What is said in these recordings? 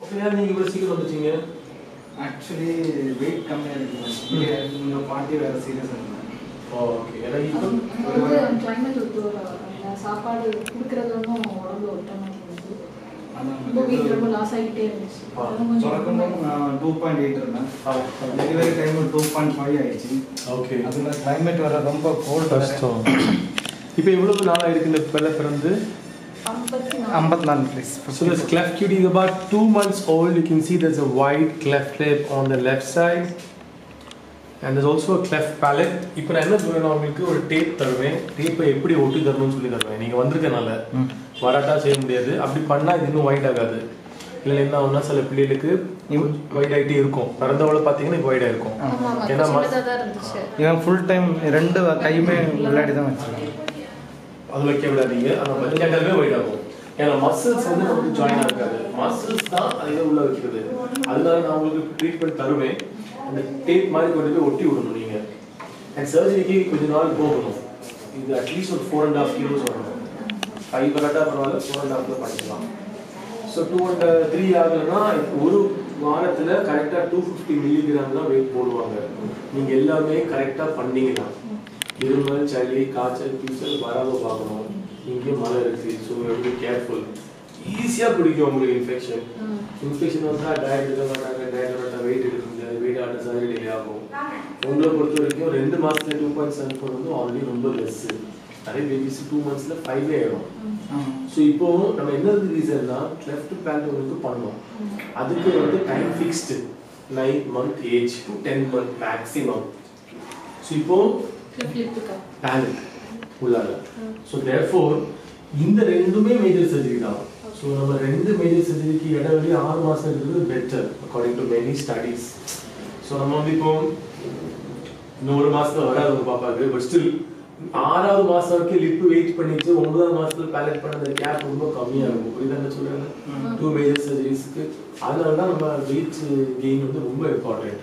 ஏன் நீங்க இவ்வளவு சீக்கிரம் வந்துட்டீங்க ஆக்சுவலி வெயிட் கம்மியாக இருக்கு உங்கள் பாட்டி வேறு சீரியஸாக இருந்தாங்க ஓகே ஏன்னா இப்போ அது வந்து கிளைமேட் ஒத்து வர அந்த சாப்பாடு கொடுக்கறது ஒன்றும் உடம்புல ஒட்ட மாட்டேங்குது ரொம்ப வெயிட் ரொம்ப லாஸ் ஆகிட்டே இருந்துச்சு ஆ, அதெல்லாம் கொஞ்சம் பிறக்கும்போது நான் டூ பாயிண்ட் எயிட் இருந்தேன் delivery time two point five ஆயிடுச்சு ஓகே அதில் கிளைமேட் வர ரொம்ப கோல்டு கஷ்டம் இப்போ எவ்வளவு நாள் ஆயிருக்கு இந்த பிள்ளை பிறந்து ஐம்பத்தி நாலு ஐம்பத்தி நாலு please So this cleft cutie is about two months old. You can see there's a wide cleft lip on the left side. And there's also a cleft palate. இப்போ நான் என்ன சொல்றேன் உங்களுக்கு ஒரு டேப் தருவேன் டேப்பை எப்படி ஒட்டி தரணும்னு சொல்லி தருவேன் நீங்கள் வந்திருக்கனால வராட்டா செய்ய முடியாது அப்படி பண்ணால் இது இன்னும் வைட் ஆகாது இல்லை என்ன ஆகும்னா சில பிள்ளைகளுக்கு வைட் ஆகிட்டே இருக்கும் பிறந்தவளை பார்த்தீங்கன்னா இப்போ வைடாக இருக்கும் ஆமா ஆமா ஏன்னா ம- சின்னதாக தான் இருந்துச்சு இவன் ஃபுல் டைம் ரெண்டு கையுமே விளையாடி தான் வச்சிருக்கேன் அது வைக்க விடாதீங்க அந்த மதிக்காட்டவே வைட் ஆகும் ஏன்னா மசில்ஸ் வந்து நமக்கு ஜாயின் ஆகாது மசில்ஸ் தான் அதை உள்ள வைக்கிறது அதனால நான் உங்களுக்கு ட்ரீட்மெண்ட் தருவேன் அந்த டேப் மாதிரி கொண்டு போய் ஒட்டி விடணும் நீங்க அண்ட் சர்ஜரிக்கு கொஞ்ச நாள் போகணும் இது அட்லீஸ்ட் ஒரு ஃபோர் அண்ட் ஹாஃப் கிலோஸ் வரணும் ஃபைவ் கரெக்டாக பரவாயில்ல ஃபோர் அண்ட் ஹாஃப்ல பண்ணிக்கலாம் ஸோ டூ அண்ட் த்ரீ ஆகலைன்னா ஒரு வாரத்தில் கரெக்டாக டூ ஃபிஃப்டி மில்லிகிராம் தான் வெயிட் போடுவாங்க நீங்கள் எல்லாமே கரெக்டாக பண்ணீங்கன்னா இருமல் சளி காய்ச்சல் பீசல் வராம பார்க்கணும் இங்கே மழை இருக்கு ஸோ எப்படி கேர்ஃபுல் ஈஸியாக பிடிக்கும் உங்களுக்கு இன்ஃபெக்ஷன் இன்ஃபெக்ஷன் வந்தால் டயட் எடுக்க மாட்டாங்க டயட் மாட்டாங்க வெயிட் எடுக்க முடியாது வெயிட் ஆட்ட சரி டிலே ஆகும் உங்களை பொறுத்த வரைக்கும் ரெண்டு மாசத்துல டூ பாயிண்ட் செவன் ஃபோர் வந்து ஆல்ரெடி ரொம்ப லெஸ் நிறைய பேபிஸ் டூ மந்த்ஸ்ல ஃபைவே ஆயிடும் ஸோ இப்போ நம்ம என்ன ரீசன்னா லெஃப்ட் பேண்ட் உங்களுக்கு பண்ணோம் அதுக்கு வந்து time fixed nine month age to ten month maximum so இப்போ ஃபிளிப்புக்கா பேலட் உள்ளால ஸோ தேர்ஃபோர் இந்த ரெண்டுமே மேஜர் சர்ஜரி தான் ஸோ நம்ம ரெண்டு மேஜர் சர்ஜரிக்கு இடைவெளி ஆறு மாதம் இருக்கிறது better according to many studies so நம்ம வந்து இப்போ இன்னும் ஒரு மாசத்துல வராது உங்க பாப்பாக்கு பட் ஸ்டில் ஆறாவது மாசம் வரைக்கும் லிப் வெயிட் பண்ணிட்டு ஒன்பதாவது மாசத்துல பேலட் பண்ண அந்த கேப் ரொம்ப கம்மியா இருக்கும் புரியுதா என்ன சொல்றேன் டூ மேஜர் சர்ஜரிஸ்க்கு அதனால தான் நம்ம வெயிட் கெயின் வந்து ரொம்ப இம்பார்ட்டன்ட்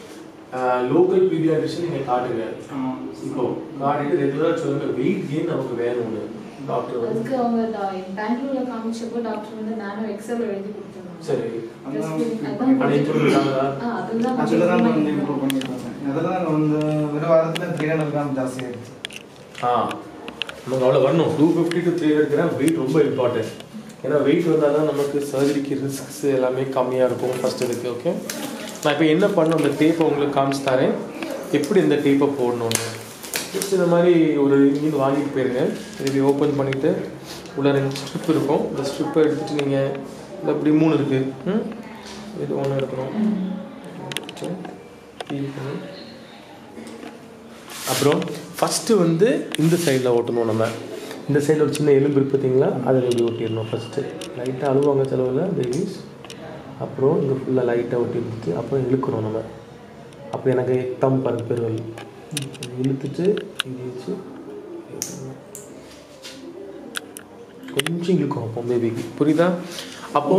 லோக்கல் பீடியாட்ரிஷன் நீங்க காட்டுங்க இப்போ காட்டிட்டு ரெகுலரா சொல்லுங்க வெயிட் கெயின் நமக்கு வேணும்னு டாக்டர் வந்து அதுக்கு அவங்க டா- பெங்களூர்ல காமிச்சப்போ டாக்டர் வந்து நானும் எக்ஸல் எழுதி கொடுத்துருந்தாங்க சரி Just அதான் அதான் அதை improve பண்ணாங்களா? ஆ, அதுதான் அதில் தான் கொஞ்சம் வந்து இம்ப்ரூவ் பண்ணியிருக்காங்க அதில் தான் வந்து ஒரு வாரத்தில் த்ரீ ஹண்ட்ரட் கிராம் ஜாஸ்தி ஆயிடுச்சு ஆ நமக்கு அவ்வளோ வரணும் two fifty to three hundred gram weight ரொம்ப இம்பார்ட்டன்ட் ஏன்னா வெயிட் வந்தால் தான் நமக்கு சர்ஜரிக்கு ரிஸ்க்ஸ் எல்லாமே கம்மியாக இருக்கும் ஃபர்ஸ்ட் இதுக்கு ஓகே நான் இப்போ என்ன பண்ணணும் அந்த டேப்பை உங்களுக்கு காமிச்சு தரேன் எப்படி இந்த டேப்பை போடணும்னு ஜஸ்ட் இந்த மாதிரி ஒரு இங்கே வாங்கிட்டு போயிருங்க இது ஓப்பன் பண்ணிவிட்டு உள்ள ரெண்டு ஸ்ட்ரிப் இருக்கும் இந்த ஸ்ட்ரிப்பை எடுத்துகிட்டு நீங்கள் இந்த இப்படி மூணு இருக்குது ம் இது ஒன்று எடுக்கணும் எடுத்துட்டு peel பண்ணி அப்புறம் ஃபஸ்ட்டு வந்து இந்த சைடில் ஓட்டணும் நம்ம இந்த சைடில் ஒரு சின்ன எலும்பு இருக்கு பார்த்தீங்களா அதில் இப்படி ஒட்டிடணும் ஃபஸ்ட்டு லைட்டாக அழுவாங்க செலவில் பேபிஸ் அப்புறம் இங்கே ஃபுல்லாக லைட்டாக ஒட்டி எடுத்துட்டு அப்புறம் இழுக்கிறோம் நம்ம அப்போ எனக்கு தம் பாருங்க பெருவல் இழுத்துட்டு இது வச்சு இழுக்கணும். கொஞ்சம் இழுக்கும் அப்போ பேபிக்கு புரியுதா அப்போ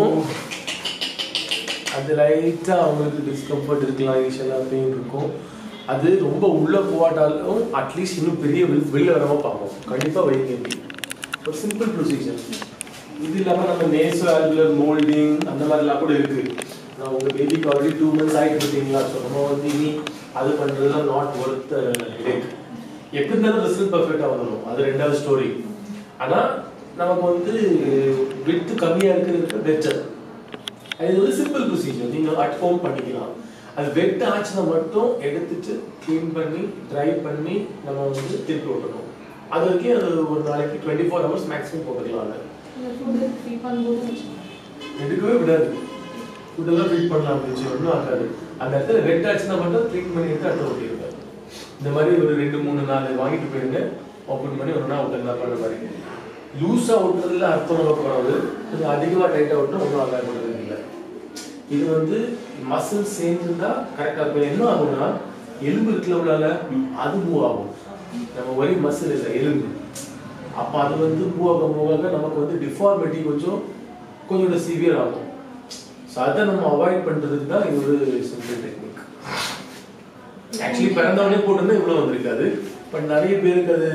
அது லைட்டாக அவங்களுக்கு டிஸ்கம்ஃபர்ட் இருக்கலாம் இனிஷியலாக பெயின் இருக்கும் அது ரொம்ப உள்ள போகாட்டாலும் அட்லீஸ்ட் இன்னும் பெரிய வெளி வெளில வராமல் பார்ப்போம் கண்டிப்பாக வைக்க ஒரு சிம்பிள் ப்ரொசீஜர் இது இல்லாமல் நம்ம நேசோ ஆல்குலர் மோல்டிங் அந்த மாதிரிலாம் கூட இருக்கு நான் உங்கள் பேபிக்கு ஆல்ரெடி டூ மந்த்ஸ் ஆகிட்டு பார்த்தீங்களா ஸோ நம்ம வந்து இனி அது பண்ணுறதுலாம் நாட் ஒர்த் ஹெடேக் எப்படி இருந்தாலும் ரிசல்ட் பர்ஃபெக்டாக வந்துடும் அது ரெண்டாவது ஸ்டோரி ஆனால் நமக்கு வந்து வித்து கம்மியாக இருக்கிறதுக்கு பெட்டர் இது ஒரு சிம்பிள் ப்ரொசீஜர் நீங்கள் அட் ஹோம் பண்ணிக்கலாம் அது வெட் ஆச்சுன்னா மட்டும் எடுத்துட்டு க்ளீன் பண்ணி ட்ரை பண்ணி நம்ம வந்து திருப்பி விட்டணும் அது வரைக்கும் அது ஒரு நாளைக்கு டுவெண்ட்டி ஃபோர் ஹவர்ஸ் மேக்ஸிமம் போட்டுக்கலாம் அதை இந்த ஃபுட்டு ஃப்ரீ பண்ணும்போது எடுக்கவே விடாது ஃபுட்டெல்லாம் ட்ரீட் பண்ணலாம் அப்படின்னு ஒன்றும் ஆகாது அந்த இடத்துல வெட் ஆச்சுன்னா மட்டும் க்ளீன் பண்ணி எடுத்து அடுத்த ஓட்டிடுங்க இந்த மாதிரி ஒரு ரெண்டு மூணு நாலு வாங்கிட்டு போயிருங்க ஓப்பன் பண்ணி ஒரு நாள் விட்டுலாம் பண்ண மாதிரி லூஸாக விட்டுறதுல அர்த்தம் நமக்கு வராது கொஞ்சம் அதிகமாக டைட்டாக விட்டா ஒன்றும் ஆகாது இல்லை இது வந்து மசில் சேர்ந்துருந்தா கரெக்டாக இருக்கும் என்ன ஆகும்னா எலும்பு இருக்குல்ல உள்ளால அது மூவ் ஆகும் நம்ம ஒரே மசில் இல்லை எலும்பு அப்போ அது வந்து மூவ் ஆக மூவ் ஆக நமக்கு வந்து டிஃபார்மிட்டி கொஞ்சம் கொஞ்சம் சிவியர் ஆகும் ஸோ அதை நம்ம அவாய்ட் பண்ணுறதுக்கு தான் இது ஒரு சிம்பிள் டெக்னிக் ஆக்சுவலி பிறந்தவனே போட்டிருந்தா இவ்வளோ வந்திருக்காது பட் நிறைய பேருக்கு அது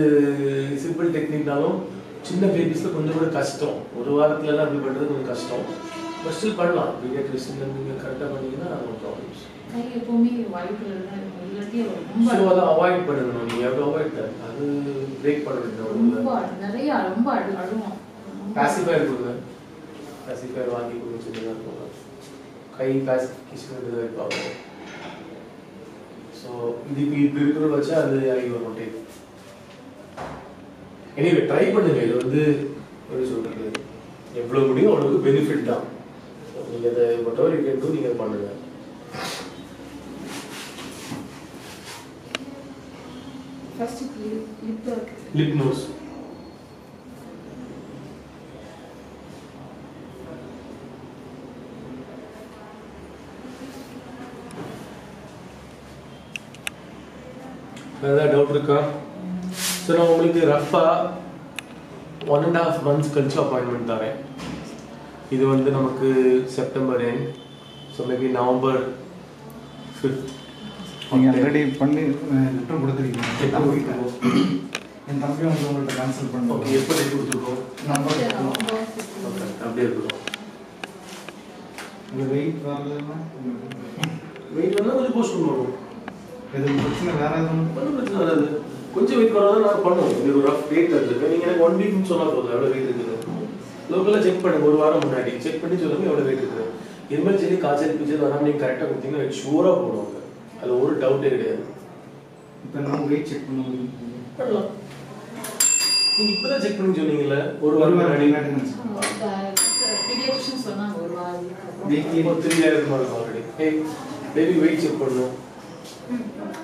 சிம்பிள் டெக்னிக்னாலும் சின்ன பேபிஸ்ல கொஞ்சம் கூட கஷ்டம் ஒரு வாரத்துலலாம் அப்படி பண்ணுறது கொஞ்சம் கஷ்டம் பட் ஸ்டில் பண்ணலாம் பீடியாட்ரிஷியன் நீங்கள் கரெக்டாக பண்ணீங்கன்னா நோ ப்ராப்ளம்ஸ் கை எப்பவுமே ஒயிட் கலர் தான் இருக்கும் இல்லாட்டி ரொம்ப ஸோ அதை அவாய்ட் பண்ணணும் நீங்கள் எவ்வளோ அவாய்ட் தட் அது பிரேக் பண்ண ரொம்ப வேண்டிய அழு- நிறைய ரொம்ப அழு அழுவோம் பாசிஃபயர் கொடுங்க பாசிஃபயர் வாங்கி கொடுங்க சின்னதாக இருக்கும் கை பாசிஃபிகேஷன் இதாக இருப்பாங்க ஸோ இது இப்போ இப்படி இருக்கிறத வச்சா அது இறங்கி வரும் டேக் எனிவே ட்ரை பண்ணுங்க இது வந்து எப்படி சொல்றது எவ்வளோ முடியும் அவ்வளோக்கு பெனிஃபிட் தான் நீங்கள் அதை ஒட்டவர் யூ கேன் டூ நீங்கள் பண்ணுங்க ஃபர்ஸ்ட் லிப் இருக்கு லிப் நோஸ் வேறு ஏதாவது டவுட் இருக்கா ஸோ நான் உங்களுக்கு ரஃபாக ஒன் அண்ட் ஹாஃப் மந்த்ஸ் கழிச்சு அப்பாயின்மெண்ட் தரேன் இது வந்து நமக்கு September end so maybe November fifth நீங்கள் ஆல்ரெடி பண்ணி லெட்டர் கொடுத்துருக்கீங்க Letter தம்பிகிட்ட. கொடுத்துருக்கோம். என் தம்பி வந்து உங்கள்கிட்ட கன்சல்ட் ஓகே பண்ணுவோம் எப்போ டேட் கொடுத்துருக்கோம் நம்பர் ஓகே அப்படியே இருக்கட்டும் உங்கள் வெயிட் வரலன்னா வெயிட் பண்ணால் கொஞ்சம் போஸ்ட் பண்ணுவோம் எதுவும் பிரச்சனை வேற எதுவும் ஒன்றும் பிரச்சனை வராது கொஞ்சம் வெயிட் பண்ணாதான் நான் பண்ணுவோம் இது ஒரு ரஃப் வெயிட் இருக்கு நீங்கள் எனக்கு ஒன் வீக்னு சொன்னால் போதும் எவ்வளோ வெயிட் இருக்குது லோக்கலாக செக் பண்ணுங்க ஒரு வாரம் முன்னாடி செக் பண்ணி சொல்லுங்க எவ்வளோ வெயிட் இருக்குது இருமல் சரி காய்ச்சல் பிச்சல் வராமல் நீங்கள் கரெக்டாக கொடுத்தீங்கன்னா ஷூராக போடுவாங்க அதில் ஒரு டவுட்டே கிடையாது இப்போ நான் வெயிட் செக் பண்ணுவோம் பண்ணலாம் நீங்கள் இப்போ தான் செக் பண்ணி சொன்னீங்கல்ல ஒரு ஒரு வாரம் வாரம் முன்னாடி முன்னாடி பீடியாட்ரிஷியன் சொன்னாங்க ஒரு வாரம் வீக்லி ஒரு த்ரீ இயர்ஸ் மாதிரி ஆல்ரெடி ஹே பேபி வெயிட் செக் பண்ணணும் ம்